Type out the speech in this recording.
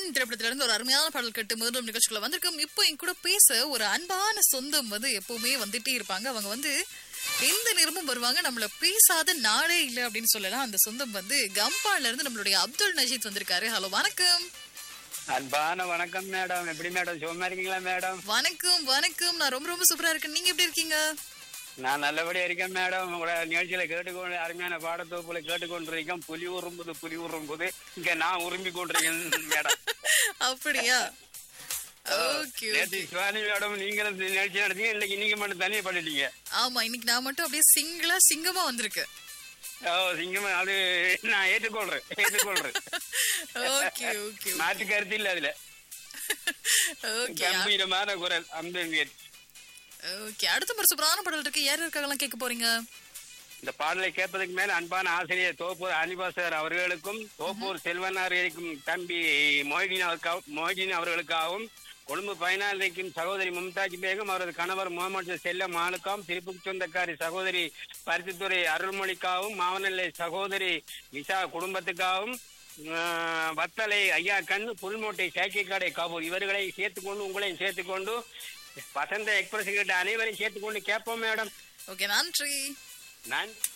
திரைப்படத்துல இருந்து ஒரு அருமையான பாடல் கேட்டு மீண்டும் நிகழ்ச்சிக்குள்ள வந்திருக்கோம் இப்போ என் கூட பேச ஒரு அன்பான சொந்தம் வந்து எப்பவுமே வந்துட்டே இருப்பாங்க அவங்க வந்து எந்த நேரமும் வருவாங்க நம்மள பேசாத நாளே இல்ல அப்படின்னு சொல்லலாம் அந்த சொந்தம் வந்து கம்பால இருந்து நம்மளுடைய அப்துல் நஜீத் வந்திருக்காரு ஹலோ வணக்கம் அன்பான வணக்கம் மேடம் எப்படி மேடம் சும்மா இருக்கீங்களா மேடம் வணக்கம் வணக்கம் நான் ரொம்ப ரொம்ப சூப்பரா இருக்கேன் நீங்க எப்படி இருக்கீங்க நான் நல்லபடியா இருக்கேன் மேடம் உங்களோட நிகழ்ச்சியில கேட்டுக்கொண்டு அருமையான பாடத்தொகுப்புல கேட்டுக்கொண்டிருக்கேன் புலி உரும்புது புலி உரும்புது இங்க நான் உரும்பி கொண்டிருக்கேன் மேடம் அப்படியா ஓகே நேற்று சிவானி மேடம் நீங்களும் இந்த நிகழ்ச்சி நடத்தீங்க இன்னைக்கு நீங்க மட்டும் தனியா பண்ணிட்டீங்க ஆமா இன்னைக்கு நான் மட்டும் அப்படியே சிங்கிளா சிங்கமா வந்திருக்கேன் ஓ சிங்கமா அது நான் ஏற்றுக்கொள்றேன் ஏற்றுக்கொள்றேன் ஓகே ஓகே மாற்று கருத்து இல்ல அதுல ஓகே கம்பீரமான குரல் அந்த ஓகே அடுத்த ஒரு சூப்பரான பாடல் இருக்கு யார் இருக்காங்கலாம் கேட்க போறீங்க இந்த பாடலை கேட்பதற்கு மேல அன்பான ஆசிரியர் தோப்பூர் அனிபாசர் அவர்களுக்கும் தோப்பூர் செல்வனார் இருக்கும் தம்பி மொய்தீன் அவருக்காகவும் மொய்தீன் அவர்களுக்காகவும் கொழும்பு பயனாளிக்கும் சகோதரி மும்தாஜ் பேகம் அவரது கணவர் முகமது செல்லம் மாலுக்காவும் திருப்புக்கு சொந்தக்காரி சகோதரி பருத்தித்துறை அருள்மொழிக்காகவும் மாவனல்லை சகோதரி நிஷா குடும்பத்துக்காகவும் ஆஹ், வத்தலை ஐயா கண் புல்மோட்டை சேக்கிக்காடை காபூர் இவர்களை சேர்த்துக்கொண்டு உங்களையும் சேர்த்துக்கொண்டு வசந்த எக்ஸ்பிரஸ் கிட்ட அனைவரையும் சேர்த்துக்கொண்டு கேட்போம் மேடம் ஓகே நன்றி நான்